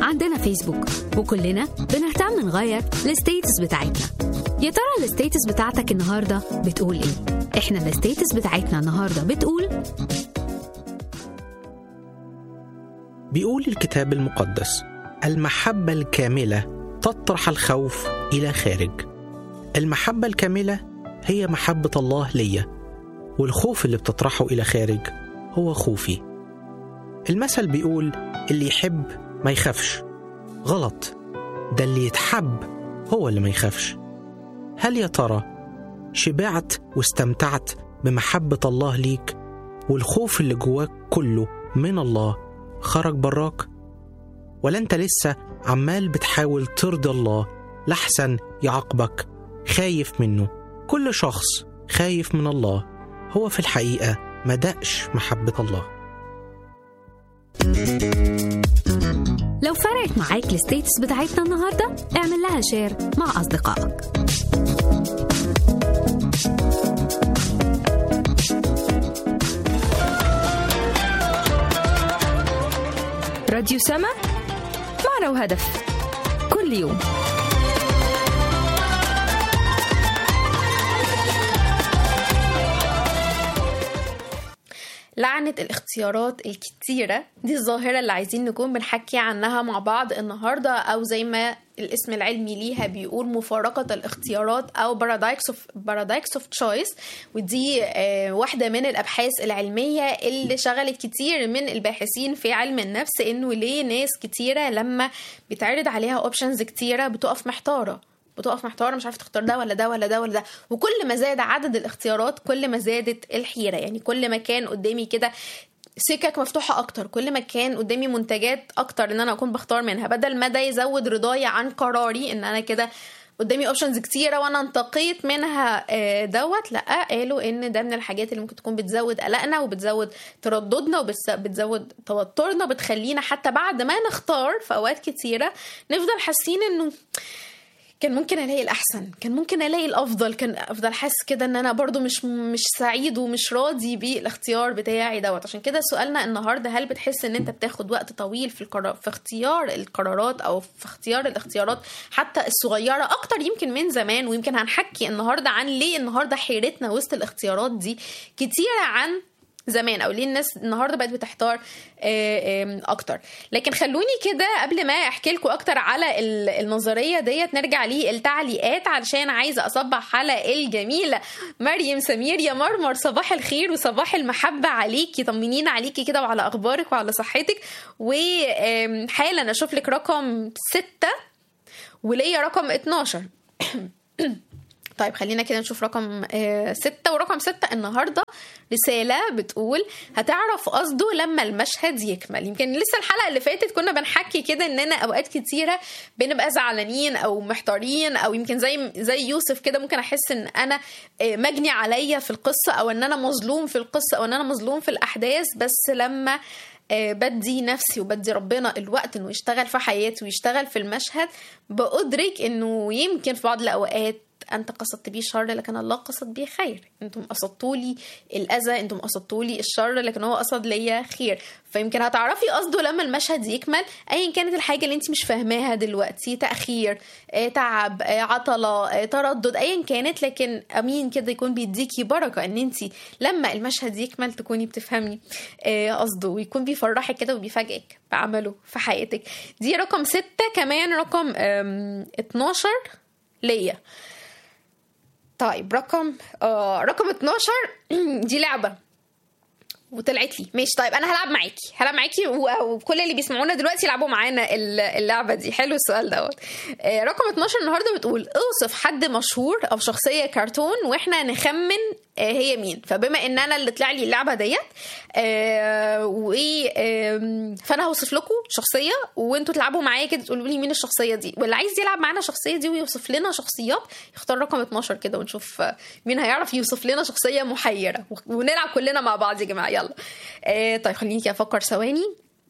عندنا فيسبوك وكلنا بنهتم نغير الستيتس بتاعتنا يا ترى الستيتس بتاعتك النهارده بتقول ايه احنا الستيتس بتاعتنا النهارده بتقول بيقول الكتاب المقدس المحبة الكاملة تطرح الخوف إلى خارج المحبة الكاملة هي محبة الله ليا والخوف اللي بتطرحه إلى خارج هو خوفي المثل بيقول اللي يحب ما يخافش غلط ده اللي يتحب هو اللي ما يخافش هل يا ترى شبعت واستمتعت بمحبة الله ليك والخوف اللي جواك كله من الله خرج براك ولا انت لسه عمال بتحاول ترضي الله لحسن يعاقبك خايف منه كل شخص خايف من الله هو في الحقيقة ما دقش محبة الله لو فرقت معاك الستيتس بتاعتنا النهارده اعمل لها شير مع اصدقائك راديو سما معنى وهدف كل يوم لعنة الاختيارات الكتيرة دي الظاهرة اللي عايزين نكون بنحكي عنها مع بعض النهاردة أو زي ما الاسم العلمي ليها بيقول مفارقة الاختيارات أو paradox of, paradox of choice ودي آه، واحدة من الأبحاث العلمية اللي شغلت كتير من الباحثين في علم النفس إنه ليه ناس كتيرة لما بيتعرض عليها اوبشنز كتيرة بتقف محتارة بتقف محتاره مش عارفه تختار ده ولا ده ولا ده ولا ده وكل ما زاد عدد الاختيارات كل ما زادت الحيره يعني كل ما كان قدامي كده سكك مفتوحة أكتر كل ما كان قدامي منتجات أكتر إن أنا أكون بختار منها بدل ما ده يزود رضاي عن قراري إن أنا كده قدامي اوبشنز كتيره وانا انتقيت منها آه، دوت لا قالوا ان ده من الحاجات اللي ممكن تكون بتزود قلقنا وبتزود ترددنا وبتزود توترنا بتخلينا حتى بعد ما نختار في اوقات كتيره نفضل حاسين انه كان ممكن الاقي الاحسن كان ممكن الاقي الافضل كان افضل حاسس كده ان انا برضو مش مش سعيد ومش راضي بالاختيار بتاعي دوت عشان كده سؤالنا النهارده هل بتحس ان انت بتاخد وقت طويل في القرار في اختيار القرارات او في اختيار الاختيارات حتى الصغيره اكتر يمكن من زمان ويمكن هنحكي النهارده عن ليه النهارده حيرتنا وسط الاختيارات دي كتيره عن زمان او ليه الناس النهارده بقت بتحتار آه، آم، اكتر لكن خلوني كده قبل ما احكي لكم اكتر على ال- النظريه ديت نرجع للتعليقات علشان عايزه اصبح على الجميله مريم سمير يا مرمر صباح الخير وصباح المحبه عليكي طمنينا عليكي كده وعلى اخبارك وعلى صحتك وحالا اشوف لك رقم ستة وليا رقم 12 طيب خلينا كده نشوف رقم آه ستة ورقم ستة النهاردة رسالة بتقول هتعرف قصده لما المشهد يكمل يمكن لسه الحلقة اللي فاتت كنا بنحكي كده اننا اوقات كتيرة بنبقى زعلانين او محتارين او يمكن زي زي يوسف كده ممكن احس ان انا آه، مجني عليا في القصة او ان انا مظلوم في القصة او ان انا مظلوم في الاحداث بس لما آه، بدي نفسي وبدي ربنا الوقت انه يشتغل في حياتي ويشتغل في المشهد بأدرك انه يمكن في بعض الاوقات انت قصدت بيه شر لكن الله قصد بيه خير انتم قصدتوا لي الاذى انتم قصدتوا لي الشر لكن هو قصد ليا خير فيمكن هتعرفي قصده لما المشهد يكمل ايا كانت الحاجه اللي انت مش فاهماها دلوقتي تاخير آه، تعب آه، عطله آه، تردد ايا كانت لكن امين كده يكون بيديكي بركه ان انت لما المشهد يكمل تكوني بتفهمي آه، قصده ويكون بيفرحك كده وبيفاجئك بعمله في حياتك دي رقم ستة كمان رقم آم، 12 ليا طيب رقم آه رقم 12 دي لعبة وطلعت لي ماشي طيب انا هلعب معاكي هلعب معاكي و- وكل اللي بيسمعونا دلوقتي يلعبوا معانا ال- اللعبه دي حلو السؤال دوت آه، رقم 12 النهارده بتقول اوصف حد مشهور او شخصيه كرتون واحنا نخمن آه، هي مين فبما ان انا اللي طلع لي اللعبه ديت آه، و آم، فانا هوصف لكم شخصيه وانتوا تلعبوا معايا كده تقولوا لي مين الشخصيه دي واللي عايز يلعب معانا الشخصيه دي ويوصف لنا شخصيات يختار رقم 12 كده ونشوف آه، مين هيعرف يوصف لنا شخصيه محيره ونلعب كلنا مع بعض يا جماعه يلا آه، طيب خليني كده افكر ثواني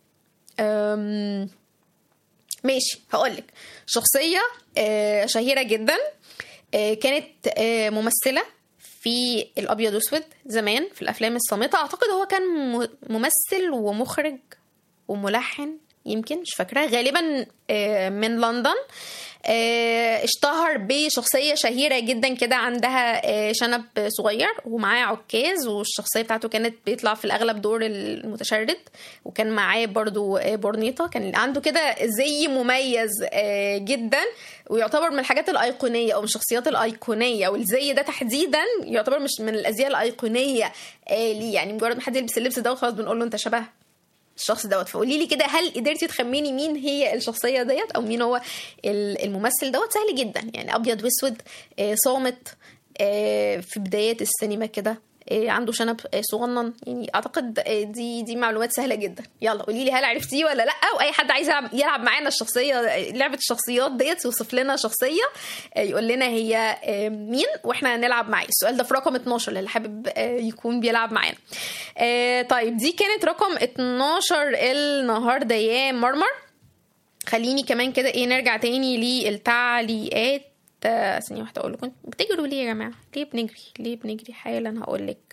أم، ماشي هقولك شخصية آه، شهيرة جدا آه، كانت آه، ممثلة في الأبيض وأسود زمان في الأفلام الصامتة أعتقد هو كان م- ممثل ومخرج وملحن يمكن مش فاكره غالبا آه، من لندن آه، اشتهر بشخصية شهيرة جدا كده عندها آه، شنب صغير ومعاه عكاز والشخصية بتاعته كانت بيطلع في الأغلب دور المتشرد وكان معاه برضو آه، بورنيطة كان عنده كده زي مميز آه، جدا ويعتبر من الحاجات الأيقونية أو من الشخصيات الأيقونية والزي ده تحديدا يعتبر مش من الأزياء الأيقونية آه، ليه يعني مجرد ما حد يلبس اللبس ده وخلاص بنقول له أنت شبه الشخص دوت فقولي لي كده هل قدرتي تخمني مين هي الشخصيه ديت او مين هو ال- الممثل دوت سهل جدا يعني ابيض واسود آه، صامت آه، في بدايات السينما كده آه، عنده شنب آه، صغنن يعني اعتقد آه، دي دي معلومات سهله جدا يلا قولي لي هل عرفتيه ولا لا واي حد عايز يلعب, يلعب معانا الشخصيه آه، لعبه الشخصيات ديت يوصف لنا شخصيه آه، يقول لنا هي آه، مين واحنا هنلعب معاه السؤال ده في رقم 12 اللي حابب آه، يكون بيلعب معانا آه، طيب دي كانت رقم 12 النهارده يا مرمر خليني كمان كده ايه نرجع تاني للتعليقات آه، ثانية واحدة اقول لكم بتجروا ليه يا جماعة؟ ليه بنجري؟ ليه بنجري حالا هقول لك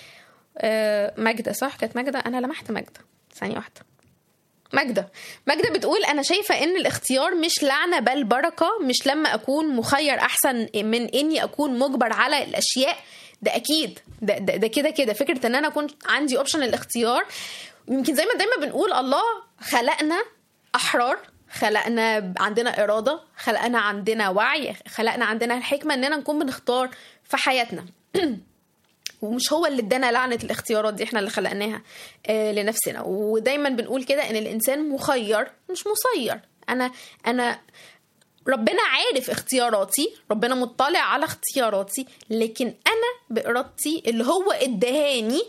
آه، ماجدة صح؟ كانت ماجدة أنا لمحت ماجدة ثانية واحدة ماجدة ماجدة بتقول أنا شايفة إن الاختيار مش لعنة بل بركة مش لما أكون مخير أحسن من إني أكون مجبر على الأشياء ده أكيد ده ده, ده كده كده فكرة إن أنا أكون عندي أوبشن الاختيار يمكن زي ما دايما بنقول الله خلقنا أحرار خلقنا عندنا إرادة خلقنا عندنا وعي خلقنا عندنا الحكمة إننا نكون بنختار في حياتنا ومش هو اللي ادانا لعنه الاختيارات دي احنا اللي خلقناها آه لنفسنا ودايما بنقول كده ان الانسان مخير مش مسير انا انا ربنا عارف اختياراتي ربنا مطلع على اختياراتي لكن انا بارادتي اللي هو ادهاني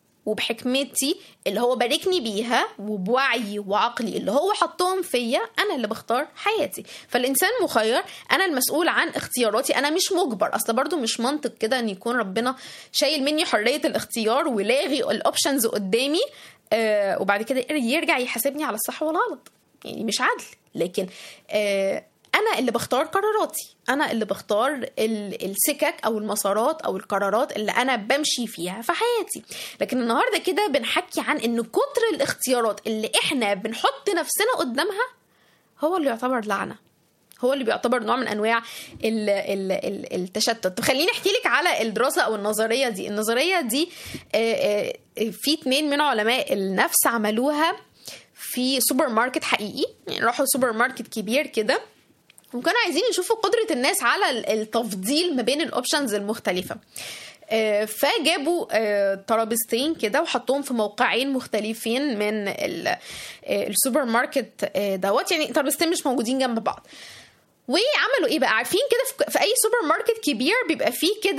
وبحكمتي اللي هو باركني بيها وبوعي وعقلي اللي هو حطهم فيا انا اللي بختار حياتي فالانسان مخير انا المسؤول عن اختياراتي انا مش مجبر اصل برضو مش منطق كده ان يكون ربنا شايل مني حريه الاختيار ولاغي الاوبشنز قدامي آه وبعد كده يرجع يحاسبني على الصح والغلط يعني مش عدل لكن آه انا اللي بختار قراراتي انا اللي بختار ال- السكك او المسارات او القرارات اللي انا بمشي فيها في حياتي لكن النهارده كده بنحكي عن ان كتر الاختيارات اللي احنا بنحط نفسنا قدامها هو اللي يعتبر لعنه هو اللي بيعتبر نوع من انواع ال ال ال التشتت طب خليني احكي لك على الدراسه او النظريه دي النظريه دي آه، آه، في اتنين من علماء النفس عملوها في سوبر ماركت حقيقي يعني راحوا سوبر ماركت كبير كده وكانوا عايزين يشوفوا قدرة الناس على ال- التفضيل ما بين الاوبشنز المختلفة آه، فجابوا آه، ترابيزتين كده وحطوهم في موقعين مختلفين من ال- آه، السوبر ماركت آه، دوت يعني ترابيزتين مش موجودين جنب بعض وعملوا ايه بقى عارفين كده في- في اي سوبر ماركت كبير بيبقى فيه كده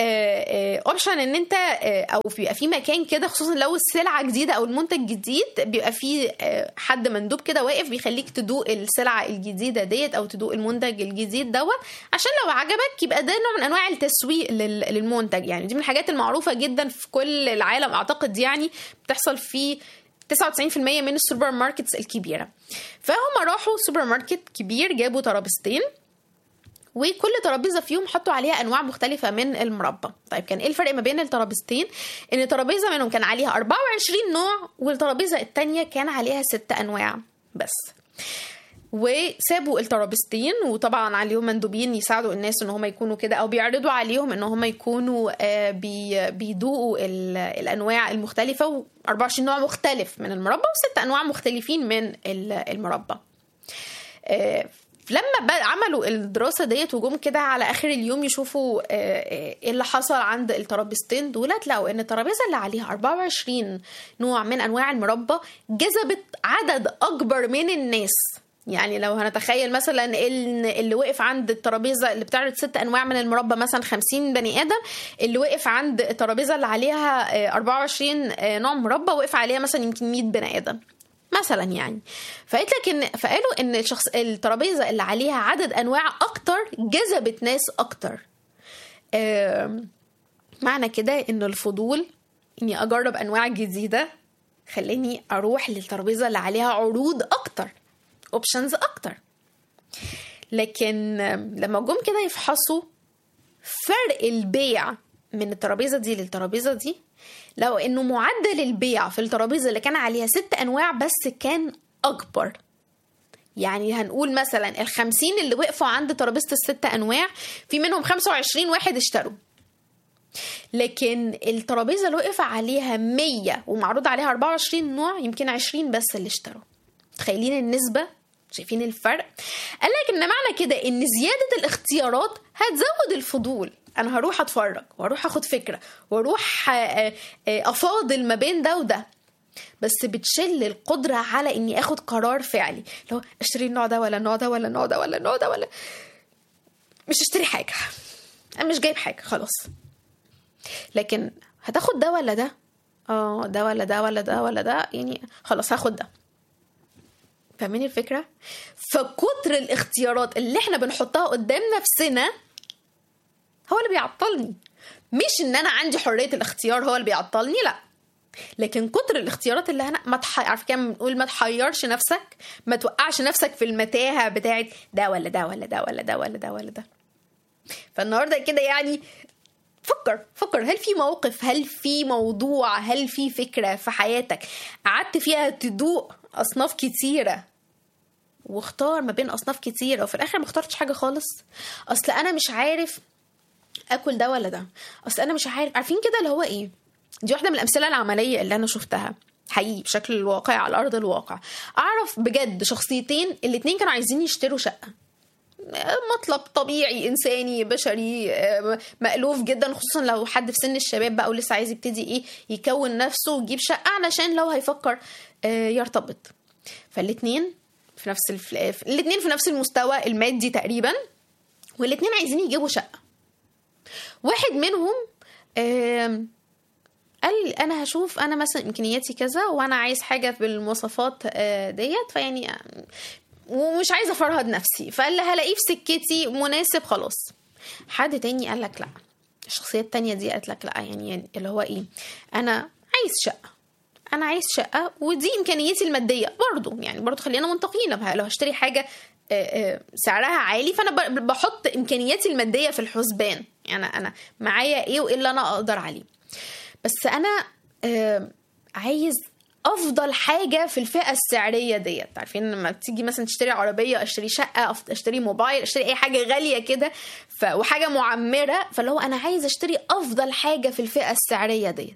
اوبشن ان انت آه، او بيبقى فيه مكان كده خصوصا لو السلعه جديده او المنتج جديد بيبقى فيه آه، حد مندوب كده واقف بيخليك تدوق السلعه الجديده ديت او تدوق المنتج الجديد دوت عشان لو عجبك يبقى ده نوع من انواع التسويق لل- للمنتج يعني دي من الحاجات المعروفه جدا في كل العالم اعتقد يعني بتحصل في 99% من السوبر ماركتس الكبيره فهم راحوا سوبر ماركت كبير جابوا ترابيزتين وكل ترابيزه فيهم حطوا عليها انواع مختلفه من المربى طيب كان ايه الفرق ما بين الترابيزتين ان ترابيزه منهم كان عليها 24 نوع والترابيزه التانية كان عليها 6 انواع بس وسابوا الترابيزتين وطبعا عليهم مندوبين يساعدوا الناس ان هم يكونوا كده او بيعرضوا عليهم ان هم يكونوا آه، بي- بيدوقوا ال- الانواع المختلفه و24 نوع مختلف من المربى وست انواع مختلفين من ال- المربى آه، لما بقى عملوا الدراسه ديت وجم كده على اخر اليوم يشوفوا آه، آه، ايه اللي حصل عند الترابيزتين دولت لقوا ان الترابيزه اللي عليها 24 نوع من انواع المربى جذبت عدد اكبر من الناس يعني لو هنتخيل مثلا ان اللي وقف عند الترابيزه اللي بتعرض ست انواع من المربى مثلا 50 بني ادم اللي وقف عند الترابيزه اللي عليها آه، 24 آه، نوع مربى وقف عليها مثلا يمكن 100 بني ادم مثلا يعني فقلت لك ان فقالوا ان الشخص الترابيزه اللي عليها عدد انواع اكتر جذبت ناس اكتر آم، معنى كده ان الفضول اني اجرب انواع جديده خلاني اروح للترابيزه اللي عليها عروض اكتر اوبشنز اكتر لكن آم، لما جم كده يفحصوا فرق البيع من الترابيزه دي للترابيزه دي لو انه معدل البيع في الترابيزه اللي كان عليها ست انواع بس كان اكبر يعني هنقول مثلا الخمسين اللي وقفوا عند ترابيزة الست أنواع في منهم 25 واحد اشتروا لكن الترابيزة اللي وقف عليها 100 ومعروض عليها 24 نوع يمكن 20 بس اللي اشتروا تخيلين النسبة شايفين الفرق قال لك ان معنى كده ان زيادة الاختيارات هتزود الفضول انا هروح اتفرج واروح اخد فكرة واروح آه، آه، افاضل ما بين ده وده بس بتشل القدرة على اني اخد قرار فعلي لو اشتري النوع ده ولا النوع ده ولا النوع ده ولا النوع ده ولا مش اشتري حاجة انا مش جايب حاجة خلاص لكن هتاخد ده ولا ده اه ده ولا ده ولا ده ولا ده يعني خلاص هاخد ده فاهمين الفكرة؟ فكتر الاختيارات اللي احنا بنحطها قدام نفسنا هو اللي بيعطلني مش ان انا عندي حرية الاختيار هو اللي بيعطلني لا لكن كتر الاختيارات اللي انا ما تح... عارف كام بنقول ما تحيرش نفسك ما توقعش نفسك في المتاهة بتاعت ده ولا ده ولا ده ولا ده ولا ده ولا ده فالنهارده كده يعني فكر فكر هل في موقف هل في موضوع هل في فكرة في حياتك قعدت فيها تدوق أصناف كتيرة واختار ما بين أصناف كتيرة وفي الآخر ما اخترتش حاجة خالص أصل أنا مش عارف اكل ده ولا ده اصل انا مش عارف عارفين كده اللي هو ايه دي واحده من الامثله العمليه اللي انا شفتها حقيقي بشكل الواقع على ارض الواقع اعرف بجد شخصيتين الاتنين كانوا عايزين يشتروا شقه مطلب طبيعي انساني بشري آه، مألوف جدا خصوصا لو حد في سن الشباب بقى ولسه عايز يبتدي ايه يكون نفسه ويجيب شقه علشان لو هيفكر آه، يرتبط فالاتنين في نفس الف... الاتنين في نفس المستوى المادي تقريبا والاتنين عايزين يجيبوا شقه واحد منهم آم، قال انا هشوف انا مثلا امكانياتي كذا وانا عايز حاجه بالمواصفات آه، ديت فيعني آم، ومش عايزه افرهد نفسي فاللي هلاقيه في سكتي مناسب خلاص حد تاني قال لك لا الشخصيه التانية دي قالت لك لا يعني اللي هو ايه انا عايز شقه انا عايز شقه ودي امكانياتي الماديه برضو يعني برضو خلينا منطقيين لو- لو هشتري حاجه آه، آه، سعرها عالي فانا ب- بحط امكانياتي الماديه في الحسبان يعني انا معايا ايه وايه اللي انا اقدر عليه بس انا آه، عايز افضل حاجه في الفئه السعريه ديت عارفين لما بتيجي مثلا تشتري عربيه اشتري شقه أف- اشتري موبايل اشتري اي حاجه غاليه كده ف... وحاجه معمره فاللي هو انا عايز اشتري افضل حاجه في الفئه السعريه ديت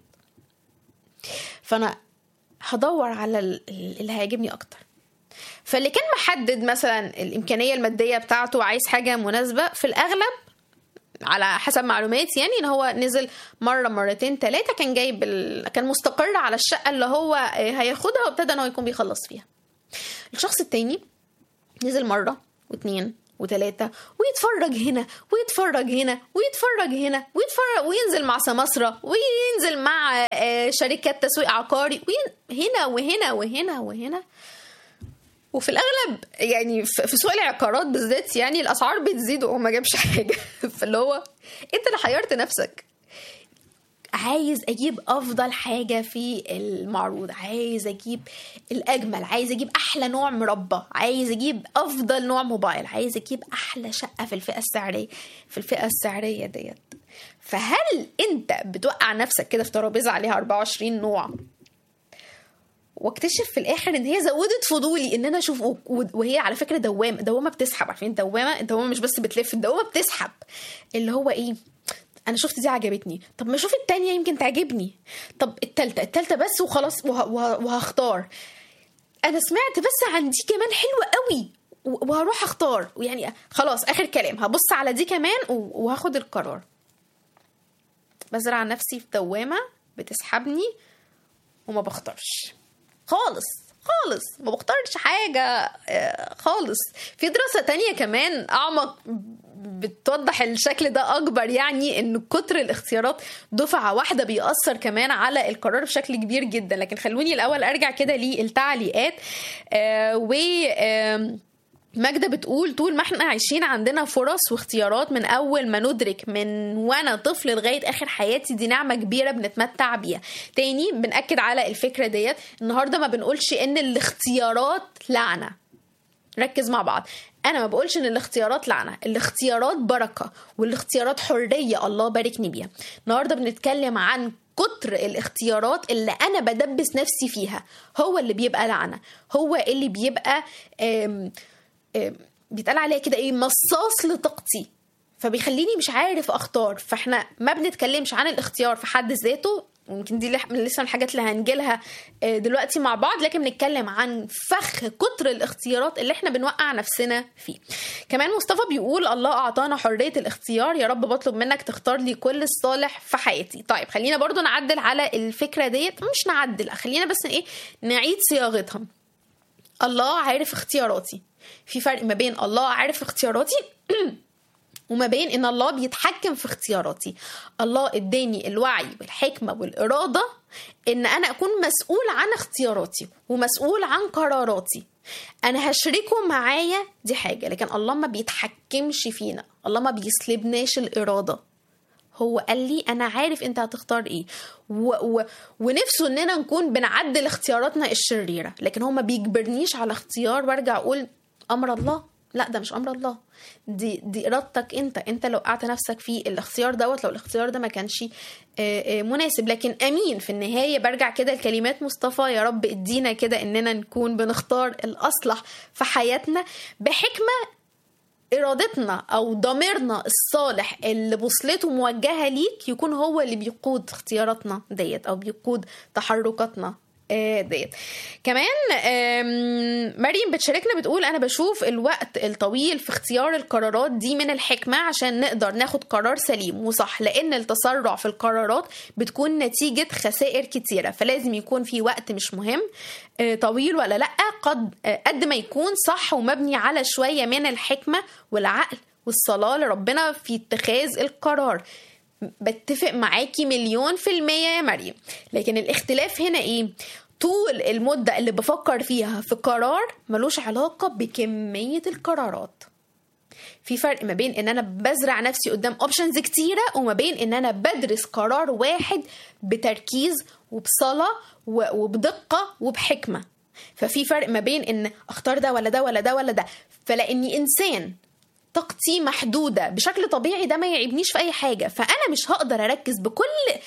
فانا هدور على ال- اللي هيعجبني اكتر فاللي كان محدد مثلا الامكانيه الماديه بتاعته وعايز حاجه مناسبه في الاغلب على حسب معلوماتي يعني ان هو نزل مره مرتين ثلاثه كان جايب ال... كان مستقر على الشقه اللي هو آه، هياخدها وابتدى ان هو يكون بيخلص فيها الشخص التاني نزل مره واتنين وتلاتة ويتفرج هنا ويتفرج هنا ويتفرج هنا ويتفرج وينزل مع سماسرة وينزل مع آه، شركات تسويق عقاري وين هنا وهنا وهنا وهنا وفي الاغلب يعني في في سوق العقارات بالذات يعني الاسعار بتزيد وهو ما جابش حاجه فاللي هو انت اللي حيرت نفسك عايز اجيب افضل حاجه في المعروض عايز اجيب الاجمل عايز اجيب احلى نوع مربى عايز اجيب افضل نوع موبايل عايز اجيب احلى شقه في الفئه السعريه في الفئه السعريه ديت فهل انت بتوقع نفسك كده في ترابيزه عليها 24 نوع واكتشف في الاخر ان هي زودت فضولي ان انا اشوف و- وهي على فكره دوامه دوامه بتسحب عارفين دوامه الدوامه مش بس بتلف الدوامه بتسحب اللي هو ايه انا شفت دي عجبتني طب ما اشوف التانية يمكن تعجبني طب التالتة التالتة بس وخلاص وه... وه... وهختار انا سمعت بس عن دي كمان حلوة قوي و- وهروح اختار يعني خلاص اخر كلام هبص على دي كمان و- وهاخد القرار بزرع نفسي في دوامة بتسحبني وما بختارش خالص خالص ما بختارش حاجة آه، خالص في دراسة تانية كمان أعمق بتوضح الشكل ده أكبر يعني إن كتر الاختيارات دفعة واحدة بيأثر كمان على القرار بشكل كبير جدا لكن خلوني الأول أرجع كده للتعليقات آه و آم، ماجدة بتقول طول ما احنا عايشين عندنا فرص واختيارات من اول ما ندرك من وانا طفل لغاية اخر حياتي دي نعمة كبيرة بنتمتع بيها تاني بنأكد على الفكرة ديت النهاردة ما بنقولش ان الاختيارات لعنة ركز مع بعض انا ما بقولش ان الاختيارات لعنه الاختيارات بركه والاختيارات حريه الله باركني بيها النهارده بنتكلم عن كتر الاختيارات اللي انا بدبس نفسي فيها هو اللي بيبقى لعنه هو اللي بيبقى آم آم بيتقال عليها كده ايه مصاص لطاقتي فبيخليني مش عارف اختار فاحنا ما بنتكلمش عن الاختيار في حد ذاته ويمكن دي لح- من لسه من الحاجات اللي هنجيلها آه، دلوقتي مع بعض لكن بنتكلم عن فخ كتر الاختيارات اللي احنا بنوقع نفسنا فيه كمان مصطفى بيقول الله اعطانا حريه الاختيار يا رب بطلب منك تختار لي كل الصالح في حياتي طيب خلينا برضو نعدل على الفكره ديت مش نعدل خلينا بس ايه نعيد صياغتها الله عارف اختياراتي في فرق ما بين الله عارف اختياراتي وما بين ان الله بيتحكم في اختياراتي الله اداني الوعي والحكمه والاراده ان انا اكون مسؤول عن اختياراتي ومسؤول عن قراراتي انا هشركه معايا دي حاجه لكن الله ما بيتحكمش فينا الله ما بيسلبناش الاراده هو قال لي انا عارف انت هتختار ايه و... و... ونفسه اننا نكون بنعدل اختياراتنا الشريره لكن هو ما بيجبرنيش على اختيار وارجع اقول امر الله لا ده مش امر الله دي دي ارادتك انت انت لو وقعت نفسك في الاختيار دوت لو الاختيار ده ما كانش آه، آه، مناسب لكن امين في النهايه برجع كده لكلمات مصطفى يا رب ادينا كده اننا نكون بنختار الاصلح في حياتنا بحكمه ارادتنا او ضميرنا الصالح اللي بوصلته موجهه ليك يكون هو اللي بيقود اختياراتنا ديت او بيقود تحركاتنا آه، ديت كمان آم، مريم بتشاركنا بتقول انا بشوف الوقت الطويل في اختيار القرارات دي من الحكمه عشان نقدر ناخد قرار سليم وصح لان التسرع في القرارات بتكون نتيجه خسائر كتيره فلازم يكون في وقت مش مهم آه، طويل ولا لا قد آه، قد ما يكون صح ومبني على شويه من الحكمه والعقل والصلاه لربنا في اتخاذ القرار بتفق معاكي مليون في المية يا مريم لكن الاختلاف هنا ايه طول المدة اللي بفكر فيها في قرار ملوش علاقة بكمية القرارات في فرق ما بين ان انا بزرع نفسي قدام اوبشنز كتيرة وما بين ان انا بدرس قرار واحد بتركيز وبصلاة و- وبدقة وبحكمة ففي فرق ما بين ان اختار ده ولا ده ولا ده ولا ده فلاني انسان طاقتي محدودة بشكل طبيعي ده ما يعيبنيش في أي حاجة فأنا مش هقدر أركز بكل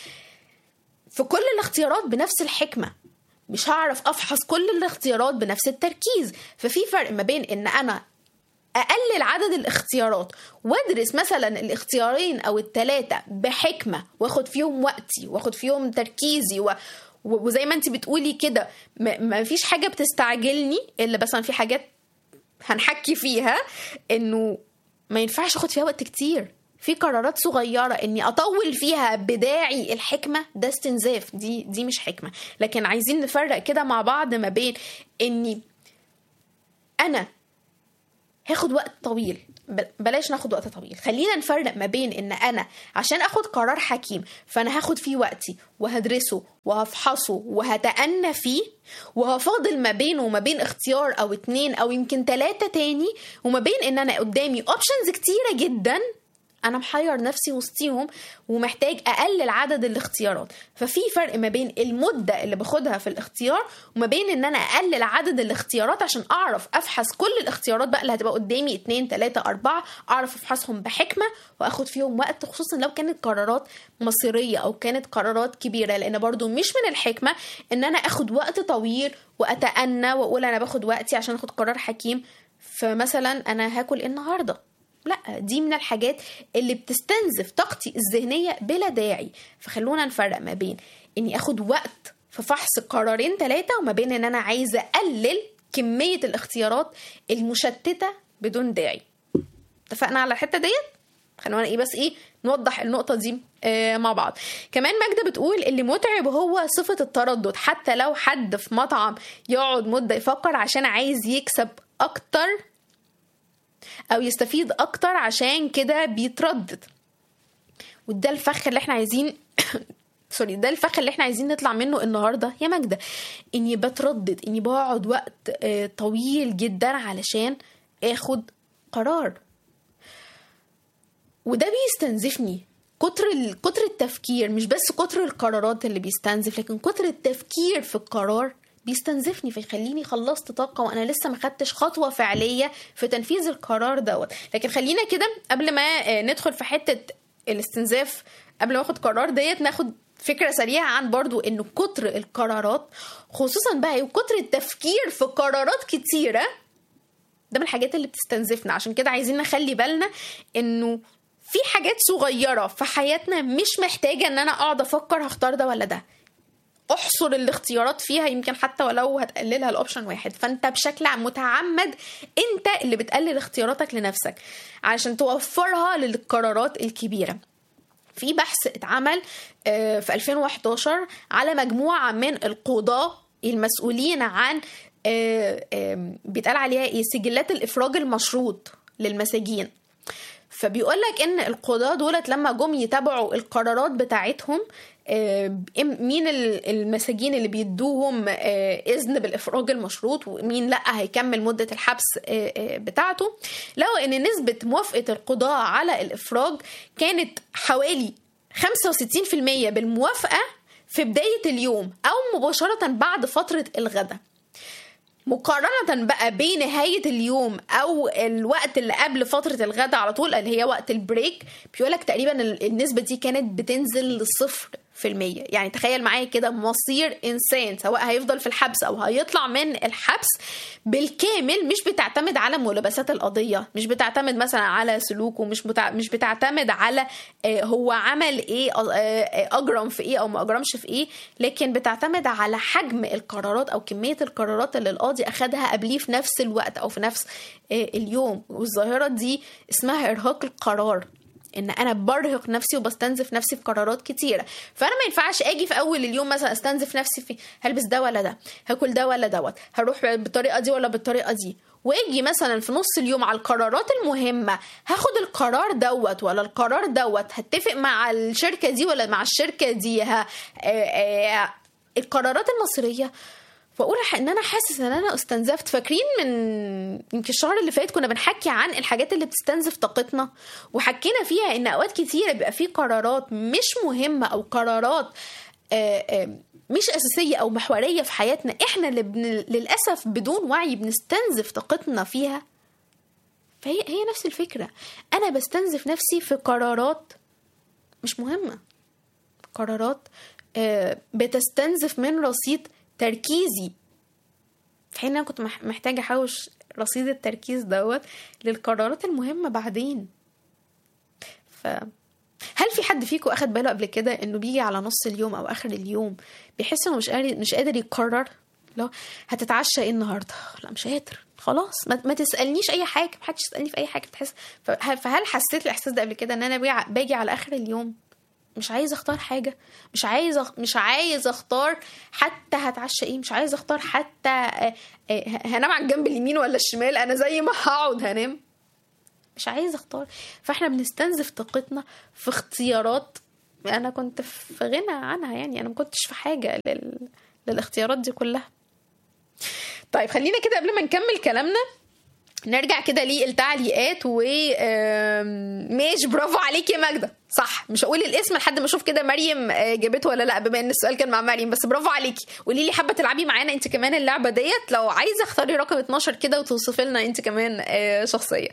في كل الاختيارات بنفس الحكمة مش هعرف أفحص كل الاختيارات بنفس التركيز ففي فرق ما بين إن أنا اقلل عدد الاختيارات وادرس مثلا الاختيارين او الثلاثه بحكمه واخد فيهم وقتي واخد فيهم تركيزي و... و- وزي ما انت بتقولي كده ما ما فيش حاجه بتستعجلني الا مثلا في حاجات هنحكي فيها انه ما ينفعش اخد فيها وقت كتير في قرارات صغيرة اني اطول فيها بداعي الحكمة ده استنزاف دي دي مش حكمة لكن عايزين نفرق كده مع بعض ما بين اني انا هاخد وقت طويل ب- بلاش ناخد وقت طويل خلينا نفرق ما بين ان انا عشان اخد قرار حكيم فانا هاخد فيه وقتي وهدرسه وهفحصه وهتأنى فيه وهفاضل ما بينه وما بين اختيار او اتنين او يمكن تلاتة تاني وما بين ان انا قدامي اوبشنز كتيرة جدا انا محير نفسي وسطيهم ومحتاج اقلل عدد الاختيارات ففي فرق ما بين المده اللي باخدها في الاختيار وما بين ان انا اقلل عدد الاختيارات عشان اعرف افحص كل الاختيارات بقى اللي هتبقى قدامي اتنين تلاته اربعه اعرف افحصهم بحكمه واخد فيهم وقت خصوصا لو كانت قرارات مصيريه او كانت قرارات كبيره لان برضو مش من الحكمه ان انا اخد وقت طويل واتأنى واقول انا باخد وقتي عشان اخد قرار حكيم فمثلا انا هاكل إيه النهارده لا دي من الحاجات اللي بتستنزف طاقتي الذهنيه بلا داعي فخلونا نفرق ما بين اني اخد وقت في فحص قرارين ثلاثه وما بين ان انا عايزه اقلل كميه الاختيارات المشتته بدون داعي اتفقنا على الحته ديت خلونا ايه بس ايه نوضح النقطه دي آه مع بعض كمان ماجده بتقول اللي متعب هو صفه التردد حتى لو حد في مطعم يقعد مده يفكر عشان عايز يكسب اكتر او يستفيد اكتر عشان كده بيتردد وده الفخ اللي احنا عايزين سوري ده الفخ اللي احنا عايزين نطلع منه النهارده يا ماجده اني بتردد اني بقعد وقت آه، طويل جدا علشان اخد قرار وده بيستنزفني كتر ال... كتر التفكير مش بس كتر القرارات اللي بيستنزف لكن كتر التفكير في القرار بيستنزفني فيخليني خلصت طاقه وانا لسه ما خدتش خطوه فعليه في تنفيذ القرار دوت لكن خلينا كده قبل ما آه، ندخل في حته الاستنزاف قبل ما اخد قرار ديت ناخد فكره سريعه عن برضو ان كتر القرارات خصوصا بقى وكتر التفكير في قرارات كتيره ده من الحاجات اللي بتستنزفنا عشان كده عايزين نخلي بالنا انه في حاجات صغيره في حياتنا مش محتاجه ان انا اقعد افكر هختار ده ولا ده احصر الاختيارات فيها يمكن حتى ولو هتقللها الاوبشن واحد فانت بشكل متعمد انت اللي بتقلل اختياراتك لنفسك عشان توفرها للقرارات الكبيره في بحث اتعمل في 2011 على مجموعه من القضاه المسؤولين عن بيتقال عليها ايه سجلات الافراج المشروط للمساجين فبيقول لك ان القضاه دولت لما جم يتابعوا القرارات بتاعتهم مين المساجين اللي بيدوهم اذن بالافراج المشروط ومين لا هيكمل مده الحبس بتاعته لقوا ان نسبه موافقه القضاه على الافراج كانت حوالي 65% بالموافقه في بدايه اليوم او مباشره بعد فتره الغداء مقارنة بقى بنهاية اليوم أو الوقت اللي قبل فترة الغداء على طول اللي هي وقت البريك بيقولك تقريبا النسبة دي كانت بتنزل للصفر في المية يعني تخيل معايا كده مصير إنسان سواء هيفضل في الحبس أو هيطلع من الحبس بالكامل مش بتعتمد على ملابسات القضية مش بتعتمد مثلا على سلوكه مش بتع... مش بتعتمد على هو عمل إيه أجرم في إيه أو ما أجرمش في إيه لكن بتعتمد على حجم القرارات أو كمية القرارات اللي القاضي أخدها قبليه في نفس الوقت أو في نفس اليوم والظاهرة دي اسمها إرهاق القرار ان انا برهق نفسي وبستنزف نفسي في قرارات كتيره فانا ما ينفعش اجي في اول اليوم مثلا استنزف نفسي في هلبس ده ولا ده هاكل ده ولا دوت هروح بالطريقه دي ولا بالطريقه دي واجي مثلا في نص اليوم على القرارات المهمه هاخد القرار دوت ولا القرار دوت هتفق مع الشركه دي ولا مع الشركه دي ها آآ آآ القرارات المصريه واقول ان انا حاسس ان انا استنزفت فاكرين من يمكن الشهر اللي فات كنا بنحكي عن الحاجات اللي بتستنزف طاقتنا وحكينا فيها ان اوقات كتيره بيبقى في قرارات مش مهمه او قرارات مش اساسيه او محوريه في حياتنا احنا اللي بن... للاسف بدون وعي بنستنزف طاقتنا فيها فهي هي نفس الفكره انا بستنزف نفسي في قرارات مش مهمه قرارات بتستنزف من رصيد تركيزي في حين انا كنت محتاجه احوش رصيد التركيز دوت للقرارات المهمه بعدين ف هل في حد فيكم اخد باله قبل كده انه بيجي على نص اليوم او اخر اليوم بيحس انه مش قادر مش قادر يقرر لو هتتعشى ايه النهارده لا مش قادر خلاص ما, ما تسالنيش اي حاجه محدش يسالني في اي حاجه بتحس فهل حسيت الاحساس ده قبل كده ان انا باجي على اخر اليوم مش عايز اختار حاجه مش عايز أخ... مش عايز اختار حتى هتعشى ايه مش عايز اختار حتى هنام على الجنب اليمين ولا الشمال انا زي ما هقعد هنام مش عايز اختار فاحنا بنستنزف طاقتنا في اختيارات انا كنت في غنى عنها يعني انا ما كنتش في حاجه لل... للاختيارات دي كلها طيب خلينا كده قبل ما نكمل كلامنا نرجع كده للتعليقات و ماشي برافو عليك يا ماجده صح مش هقول الاسم لحد ما اشوف كده مريم جابته ولا لا بما ان السؤال كان مع مريم بس برافو عليكي قولي لي حابه تلعبي معانا انت كمان اللعبه ديت لو عايزه اختاري رقم 12 كده وتوصفي لنا انت كمان شخصيه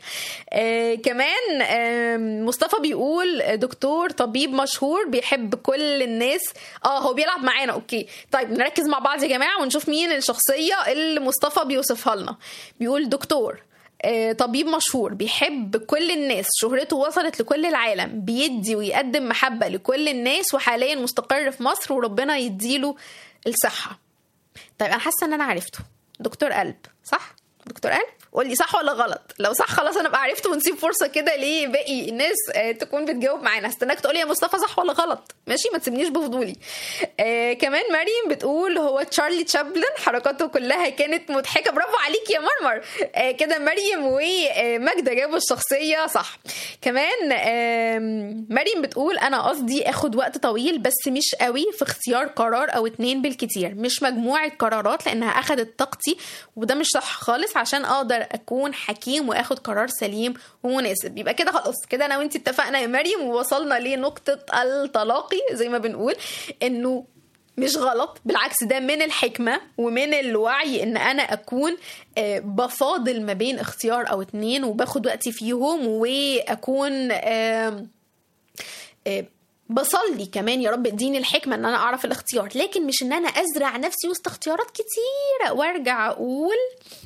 كمان مصطفى بيقول دكتور طبيب مشهور بيحب كل الناس اه هو بيلعب معانا اوكي طيب نركز مع بعض يا جماعه ونشوف مين الشخصيه اللي مصطفى بيوصفها لنا بيقول دكتور طبيب مشهور بيحب كل الناس شهرته وصلت لكل العالم بيدي ويقدم محبة لكل الناس وحاليا مستقر في مصر وربنا يديله الصحة طيب أنا حاسة إن أنا عرفته دكتور قلب صح؟ دكتور قلب قول لي صح ولا غلط لو صح خلاص انا بقى عرفت ونسيب فرصه كده لباقي الناس تكون بتجاوب معانا هستناك تقولي يا مصطفى صح ولا غلط ماشي ما تسيبنيش بفضولي آه كمان مريم بتقول هو تشارلي تشابلن حركاته كلها كانت مضحكه برافو عليك يا مرمر آه كده مريم وماجده جابوا الشخصيه صح كمان آه مريم بتقول انا قصدي اخد وقت طويل بس مش قوي في اختيار قرار او اتنين بالكتير مش مجموعه قرارات لانها اخدت طاقتي وده مش صح خالص عشان اقدر اكون حكيم واخد قرار سليم ومناسب يبقى كده خلاص كده انا وانت اتفقنا يا مريم ووصلنا لنقطه التلاقي زي ما بنقول انه مش غلط بالعكس ده من الحكمة ومن الوعي ان انا اكون بفاضل ما بين اختيار او اتنين وباخد وقتي فيهم واكون بصلي كمان يا رب اديني الحكمة ان انا اعرف الاختيار لكن مش ان انا ازرع نفسي وسط اختيارات كتيرة وارجع اقول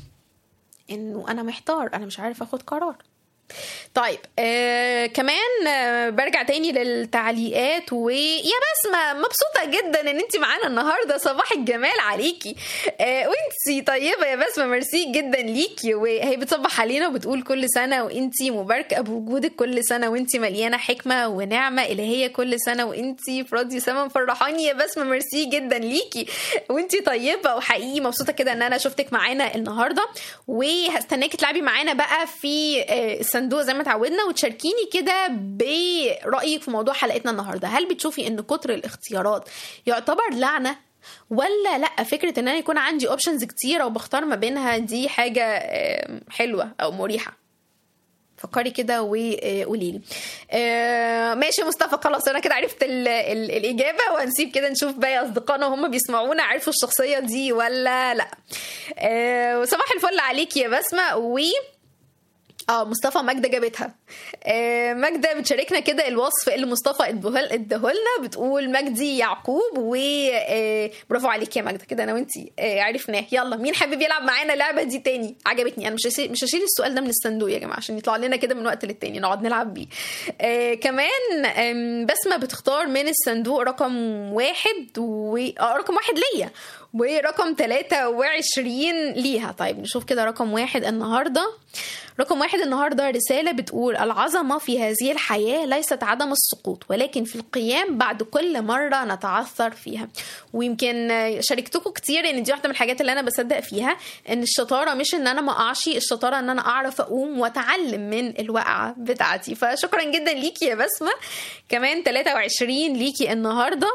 انه انا محتار انا مش عارف اخد قرار طيب آه كمان آه برجع تاني للتعليقات ويا بسمة مبسوطة جدا ان انت معانا النهاردة صباح الجمال عليكي آه وانتي طيبة يا بسمة ميرسي جدا ليكي وهي بتصبح علينا وبتقول كل سنة وانتي مباركة بوجودك كل سنة وانتي مليانة حكمة ونعمة إلهية كل سنة وانتي في راديو سما مفرحاني يا بسمة ميرسي جدا ليكي وانتي طيبة وحقيقي مبسوطة كده ان انا شفتك معانا النهاردة وهستناكي تلعبي معانا بقى في آه الصندوق زي ما اتعودنا وتشاركيني كده برأيك في موضوع حلقتنا النهارده هل بتشوفي ان كتر الاختيارات يعتبر لعنة ولا لا فكرة ان انا يكون عندي اوبشنز كتيرة وبختار ما بينها دي حاجة حلوة او مريحة فكري كده وقولي لي آه ماشي مصطفى خلاص انا كده عرفت ال ال الاجابه وهنسيب كده نشوف باقي اصدقائنا وهم بيسمعونا عرفوا الشخصيه دي ولا لا آه صباح الفل عليكي يا بسمه و اه مصطفى ماجدة جابتها آه ماجدة بتشاركنا كده الوصف اللي مصطفى ادهولنا بتقول مجدي يعقوب و آه برافو عليك يا ماجدة كده انا وانتي آه عرفناه يلا مين حابب يلعب معانا اللعبة دي تاني عجبتني انا مش هشيل مش هشيل السؤال ده من الصندوق يا جماعة عشان يطلع لنا كده من وقت للتاني نقعد نلعب بيه آه كمان آه بسمة بتختار من الصندوق رقم واحد و آه رقم واحد ليا ورقم 23 ليها طيب نشوف كده رقم واحد النهارده رقم واحد النهارده رسالة بتقول العظمة في هذه الحياة ليست عدم السقوط ولكن في القيام بعد كل مرة نتعثر فيها ويمكن شاركتكم كتير ان دي واحدة من الحاجات اللي انا بصدق فيها ان الشطارة مش ان انا ما اقعش الشطارة ان انا اعرف اقوم واتعلم من الوقعة بتاعتي فشكرا جدا ليكي يا بسمة كمان 23 ليكي النهارده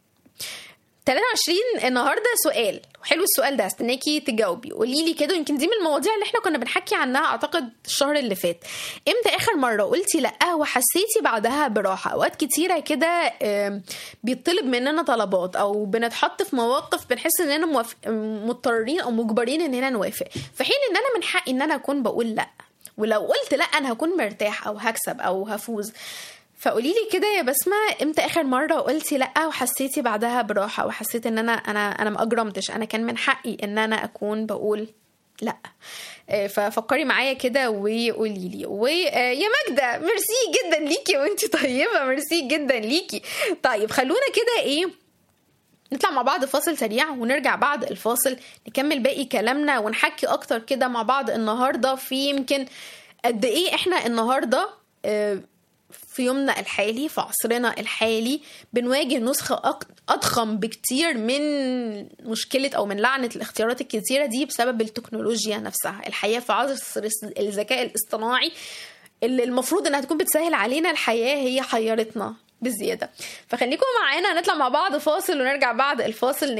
23 النهارده سؤال حلو السؤال ده استناكي تجاوبي قولي لي كده يمكن دي من المواضيع اللي احنا كنا بنحكي عنها اعتقد الشهر اللي فات امتى اخر مره قلتي لا وحسيتي بعدها براحه اوقات كتيره كده بيطلب مننا طلبات او بنتحط في مواقف بنحس اننا موافق مضطرين او مجبرين اننا نوافق في حين ان انا من حقي ان انا اكون بقول لا ولو قلت لا انا هكون مرتاح او هكسب او هفوز فقولي لي كده يا بسمة امتى اخر مرة قلتي لا وحسيتي بعدها براحة وحسيت ان انا انا انا ما اجرمتش انا كان من حقي ان انا اكون بقول لا ففكري معايا كده وقولي لي ويا ماجدة ميرسي جدا ليكي وانتي طيبة ميرسي جدا ليكي طيب خلونا كده ايه نطلع مع بعض فاصل سريع ونرجع بعد الفاصل نكمل باقي كلامنا ونحكي اكتر كده مع بعض النهارده في يمكن قد ايه احنا النهارده في يومنا الحالي في عصرنا الحالي بنواجه نسخة أضخم بكتير من مشكلة أو من لعنة الاختيارات الكتيرة دي بسبب التكنولوجيا نفسها الحياة في عصر الذكاء الاصطناعي اللي المفروض انها تكون بتسهل علينا الحياة هي حيرتنا بزيادة فخليكم معانا نطلع مع بعض فاصل ونرجع بعد الفاصل